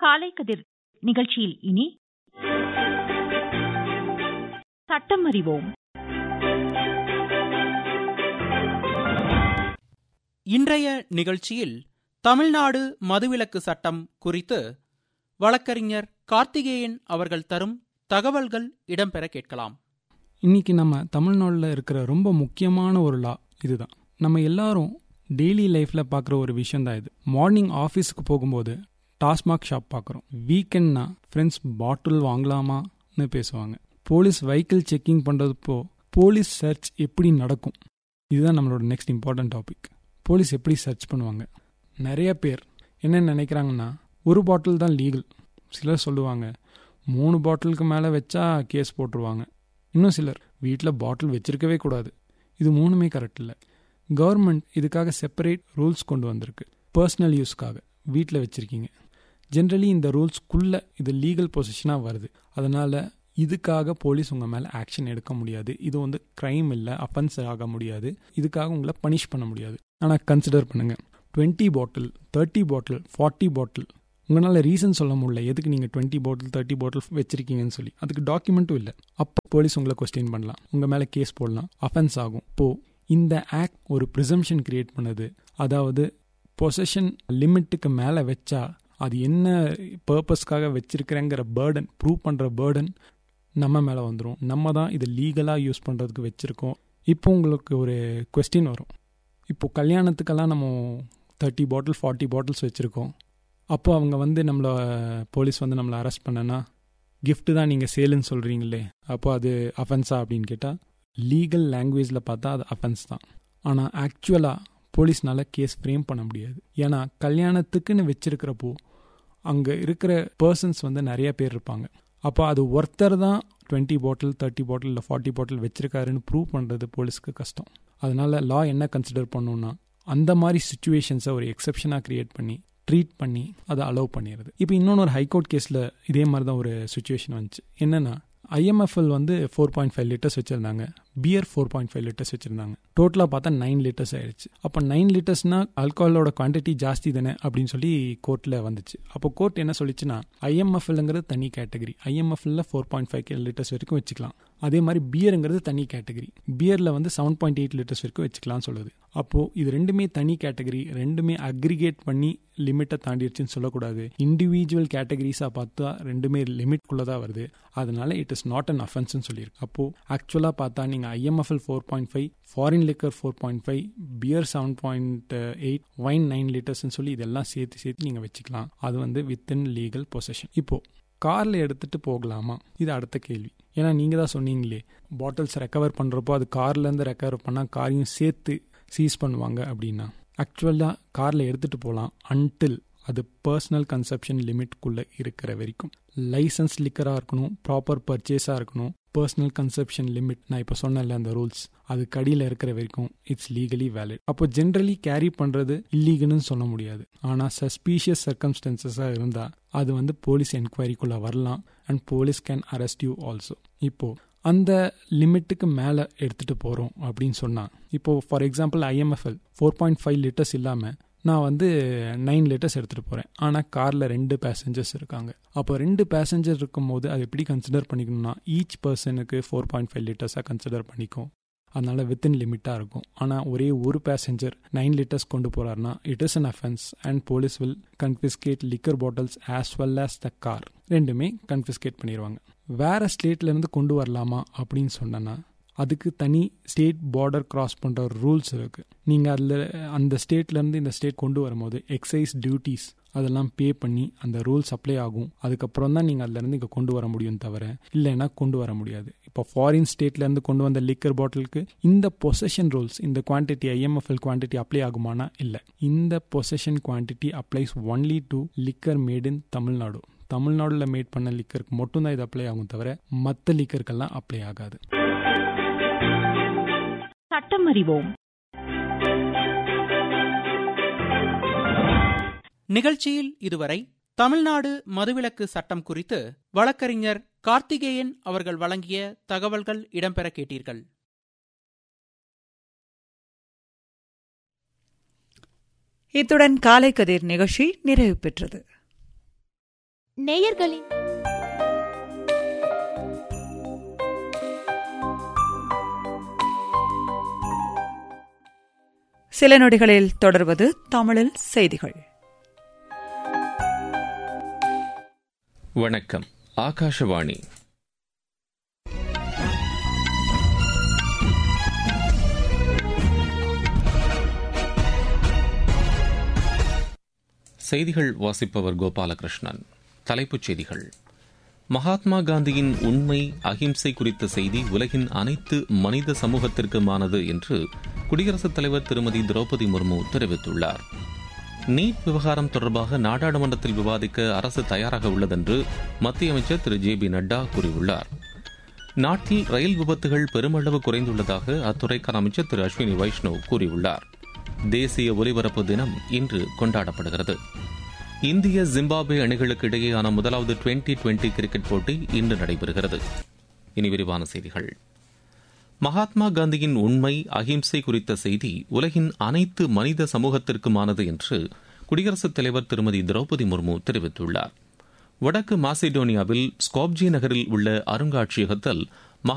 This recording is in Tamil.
காலை கதிர் நிகழ்ச்சியில் இனி சட்டம் அறிவோம் இன்றைய நிகழ்ச்சியில் தமிழ்நாடு மதுவிலக்கு சட்டம் குறித்து வழக்கறிஞர் கார்த்திகேயன் அவர்கள் தரும் தகவல்கள் இடம்பெற கேட்கலாம் இன்னைக்கு நம்ம தமிழ்நாட்டில் இருக்கிற ரொம்ப முக்கியமான ஒரு லா இதுதான் நம்ம எல்லாரும் டெய்லி லைஃப்பில் பார்க்குற ஒரு விஷயம் தான் இது மார்னிங் ஆஃபீஸுக்கு போகும்போது டாஸ்மாக் ஷாப் பார்க்குறோம் வீக்கெண்ட்னா ஃப்ரெண்ட்ஸ் பாட்டில் வாங்கலாமான்னு பேசுவாங்க போலீஸ் வெஹிக்கிள் செக்கிங் பண்ணுறதுப்போ போலீஸ் சர்ச் எப்படி நடக்கும் இதுதான் நம்மளோட நெக்ஸ்ட் இம்பார்ட்டன்ட் டாபிக் போலீஸ் எப்படி சர்ச் பண்ணுவாங்க நிறைய பேர் என்ன நினைக்கிறாங்கன்னா ஒரு பாட்டில் தான் லீகல் சிலர் சொல்லுவாங்க மூணு பாட்டிலுக்கு மேலே வச்சா கேஸ் போட்டுருவாங்க இன்னும் சிலர் வீட்டில் பாட்டில் வச்சிருக்கவே கூடாது இது மூணுமே கரெக்ட் இல்லை கவர்மெண்ட் இதுக்காக செப்பரேட் ரூல்ஸ் கொண்டு வந்திருக்கு பர்சனல் யூஸ்க்காக வீட்டில் வச்சுருக்கீங்க ஜென்ரலி இந்த ரூல்ஸ்க்குள்ளே இது லீகல் பொசிஷனாக வருது அதனால் இதுக்காக போலீஸ் உங்கள் மேலே ஆக்ஷன் எடுக்க முடியாது இது வந்து க்ரைம் இல்லை அஃபென்ஸ் ஆக முடியாது இதுக்காக உங்களை பனிஷ் பண்ண முடியாது ஆனால் கன்சிடர் பண்ணுங்கள் twenty bottle thirty bottle forty bottle உங்களால் ரீசன் சொல்ல முடியல எதுக்கு நீங்கள் டுவெண்ட்டி பாட்டில் தேர்ட்டி பாட்டில் வச்சிருக்கீங்கன்னு சொல்லி அதுக்கு டாக்குமெண்ட்டும் இல்லை அப்போ போலீஸ் உங்களை கொஸ்டின் பண்ணலாம் உங்கள் மேலே கேஸ் போடலாம் அஃபென்ஸ் ஆகும் இப்போது இந்த ஆக்ட் ஒரு ப்ரிசம்ஷன் கிரியேட் பண்ணுது அதாவது பொசஷன் லிமிட்டுக்கு மேலே வச்சா அது என்ன பர்பஸ்க்காக வச்சிருக்கிறேங்கிற பேர்டன் ப்ரூவ் பண்ணுற பேர்டன் நம்ம மேலே வந்துடும் நம்ம தான் இதை லீகலாக யூஸ் பண்ணுறதுக்கு வச்சுருக்கோம் இப்போ உங்களுக்கு ஒரு கொஸ்டின் வரும் இப்போது கல்யாணத்துக்கெல்லாம் நம்ம தேர்ட்டி பாட்டில் ஃபார்ட்டி பாட்டில்ஸ் வச்சுருக்கோம் அப்போ அவங்க வந்து நம்மளை போலீஸ் வந்து நம்மளை அரெஸ்ட் பண்ணனா கிஃப்ட்டு தான் நீங்கள் சேலுன்னு சொல்கிறீங்களே அப்போ அது அஃபென்ஸா அப்படின்னு கேட்டால் லீகல் லாங்குவேஜில் பார்த்தா அது அஃபென்ஸ் தான் ஆனால் ஆக்சுவலாக போலீஸ்னால கேஸ் ஃப்ரேம் பண்ண முடியாது ஏன்னா கல்யாணத்துக்குன்னு வச்சிருக்கிறப்போ அங்கே இருக்கிற பர்சன்ஸ் வந்து நிறைய பேர் இருப்பாங்க அப்போ அது ஒருத்தர் தான் டுவெண்ட்டி பாட்டில் தேர்ட்டி பாட்டில் இல்லை ஃபார்ட்டி பாட்டில் வச்சிருக்காருன்னு ப்ரூவ் பண்ணுறது போலீஸ்க்கு கஷ்டம் அதனால லா என்ன கன்சிடர் பண்ணணும்னா அந்த மாதிரி சுச்சுவேஷன்ஸை ஒரு எக்ஸப்ஷனாக க்ரியேட் பண்ணி ட்ரீட் பண்ணி அதை அலோவ் பண்ணிடுது இப்போ இன்னொன்று ஒரு ஹைகோர்ட் கேஸில் இதே மாதிரி தான் ஒரு சுச்சுவேஷன் வந்துச்சு என்னென்னா ஐஎம்எஃப்எல் வந்து ஃபோர் பாயிண்ட் ஃபைவ் லிட்டர்ஸ் வச்சுருந்தாங்க beer four point five litres வச்சுருந்தாங்க டோட்டலாக பார்த்தா நைன் லிட்டர்ஸ் ஆயிடுச்சு அப்போ நைன் லிட்டர்ஸ்னால் ஆல்கஹாலோட குவான்டிட்டி ஜாஸ்தி தானே அப்படின்னு சொல்லி கோர்ட்டில் வந்துச்சு அப்போ கோர்ட் என்ன சொல்லிச்சுன்னா ஐஎம்எஃப்எல்ங்கிறது தனி கேட்டகரி ஐஎம்எஃப்எல்ல ஃபோர் பாயிண்ட் ஃபைவ் லிட்டர்ஸ் வரைக்கும் வச்சுக்கலாம் அதே மாதிரி பியருங்கிறது தனி கேட்டகரி பியரில் வந்து செவன் பாயிண்ட் எயிட் லிட்டர்ஸ் வரைக்கும் வச்சுக்கலாம்னு சொல்லுது அப்போது இது ரெண்டுமே தனி கேட்டகரி ரெண்டுமே அக்ரிகேட் பண்ணி லிமிட்டை தாண்டிடுச்சுன்னு சொல்லக்கூடாது இண்டிவிஜுவல் கேட்டகரிஸாக பார்த்தா ரெண்டுமே லிமிட்குள்ளே தான் வருது அதனால இட் இஸ் நாட் அன் அஃபென்ஸ்னு சொல்லியிருக்கு அப்போது ஆக்சுவலாக பார்த்தா நீங்கள் IMFL four point five foreign liquor four point five beer seven point eight wine nine லிட்டர்ஸ்னு சொல்லி இதெல்லாம் சேர்த்து சேர்த்து நீங்கள் வச்சுக்கலாம் அது வந்து வித்தின் லீகல் பொசஷன் இப்போது காரில் எடுத்துகிட்டு போகலாமா இது அடுத்த கேள்வி ஏன்னா நீங்கள் தான் சொன்னீங்களே பாட்டில்ஸ் ரெக்கவர் பண்ணுறப்போ அது கார்லேருந்து ரெக்கவர் பண்ணால் காரையும் சேர்த்து சீஸ் பண்ணுவாங்க அப்படின்னா ஆக்சுவலாக காரில் எடுத்துகிட்டு போகலாம் அன்டில் அது பர்சனல் கன்சப்ஷன் லிமிட்குள்ளே இருக்கிற வரைக்கும் லைசன்ஸ் லிக்கராக இருக்கணும் ப்ராப்பர் பர்ச்சேஸாக இருக்கணும் பர்சனல் கன்சப்ஷன் லிமிட் நான் இப்போ சொன்னேன்ல அந்த ரூல்ஸ் அது கடியில் இருக்கிற வரைக்கும் இட்ஸ் லீகலி வேலிட் அப்போ ஜென்ரலி கேரி பண்ணுறது இல்லீகல்னு சொல்ல முடியாது ஆனால் சஸ்பீஷியஸ் சர்க்கம்ஸ்டன்சஸாக இருந்தால் அது வந்து போலீஸ் என்கொயரிக்குள்ளே வரலாம் and police can arrest you also இப்போது அந்த லிமிட்டுக்கு மேலே எடுத்துகிட்டு போகிறோம் அப்படின்னு சொன்னால் இப்போது for example IMFL four point five litres இல்லாமல் நான் வந்து நைன் லிட்டர்ஸ் எடுத்துகிட்டு போகிறேன் ஆனால் காரில் ரெண்டு பேசஞ்சர்ஸ் இருக்காங்க அப்போ ரெண்டு பேசஞ்சர் இருக்கும்போது அது எப்படி கன்சிடர் பண்ணிக்கணும்னா ஈச் பர்சனுக்கு ஃபோர் பாயிண்ட் ஃபைவ் லிட்டர்ஸாக கன்சிடர் பண்ணிக்கும் அதனால் வித்தின் லிமிட்டாக இருக்கும் ஆனால் ஒரே ஒரு பேசஞ்சர் நைன் லிட்டர்ஸ் கொண்டு போகிறாருனா it is an offence and police will confiscate liquor bottles as well as the car ரெண்டுமே கன்ஃபிஸ்கேட் பண்ணிடுவாங்க வேற ஸ்டேட்லேருந்து கொண்டு வரலாமா அப்படின்னு சொன்னேன்னா அதுக்கு தனி ஸ்டேட் பார்டர் கிராஸ் பண்ணுற ரூல்ஸ் இருக்குது நீங்கள் அதில் அந்த ஸ்டேட்லேருந்து இந்த ஸ்டேட் கொண்டு வரும்போது எக்ஸைஸ் டியூட்டிஸ் அதெல்லாம் பே பண்ணி அந்த ரூல்ஸ் அப்ளை ஆகும் அதுக்கப்புறம் தான் நீங்கள் அதுலேருந்து இங்கே கொண்டு வர முடியும் தவிர இல்லைன்னா கொண்டு வர முடியாது இப்போ ஃபாரின் ஸ்டேட்லேருந்து கொண்டு வந்த லிக்கர் பாட்டிலுக்கு இந்த பொசஷன் ரூல்ஸ் இந்த குவான்டிட்டி ஐஎம்எஃப்எல் குவான்டிட்டி அப்ளை ஆகுமானா இல்லை இந்த possession quantity applies only to liquor made in Tamil Nadu தமிழ்நாடுல மேட் பண்ண லிக்கருக்கு மட்டும்தான் இது அப்ளை ஆகும் தவிர மற்ற லிக்கருக்கெல்லாம் அப்ளை ஆகாது சட்டம் அறிவோம் நிகழ்ச்சியில் இதுவரை தமிழ்நாடு மதுவிலக்கு சட்டம் குறித்து வழக்கறிஞர் கார்த்திகேயன் அவர்கள் வழங்கிய தகவல்கள் இடம்பெற கேட்டீர்கள் இத்துடன் காலை கதிர் நிகழ்ச்சி நிறைவு பெற்றது நேயர்களின் சில நொடிகளில் தொடர்வது தமிழில் செய்திகள் வணக்கம் ஆகாஷவாணி செய்திகள் வாசிப்பவர் கோபாலகிருஷ்ணன் தலைப்புச் செய்திகள் மகாத்மா காந்தியின் உண்மை அகிம்சை குறித்த செய்தி உலகின் அனைத்து மனித சமூகத்திற்குமானது என்று குடியரசுத் தலைவர் திருமதி திரௌபதி முர்மு தெரிவித்துள்ளார் நீட் விவகாரம் தொடர்பாக நாடாளுமன்றத்தில் விவாதிக்க அரசு தயாராக உள்ளதென்று மத்திய அமைச்சர் திரு ஜே பி நட்டா கூறியுள்ளார் நாட்டில் ரயில் விபத்துகள் பெருமளவு குறைந்துள்ளதாக அத்துறைக்கான அமைச்சர் திரு அஸ்வினி வைஷ்ணவ் கூறியுள்ளார் தேசிய ஒலிபரப்பு தினம் இன்று கொண்டாடப்படுகிறது இந்திய ஜிம்பாப்வே அணிகளுக்கு இடையேயான முதலாவது டுவெண்டி டுவெண்டி கிரிக்கெட் போட்டி இன்று நடைபெறுகிறது இனி விரிவான செய்திகள் மகாத்மா காந்தியின் உண்மை அகிம்சை குறித்த செய்தி உலகின் அனைத்து மனித சமூகத்திற்குமானது என்று குடியரசுத் தலைவர் திருமதி திரௌபதி முர்மு தெரிவித்துள்ளார் வடக்கு மாசிடோனியாவில் ஸ்காப்ஜி நகரில் உள்ள அருங்காட்சியகத்தில்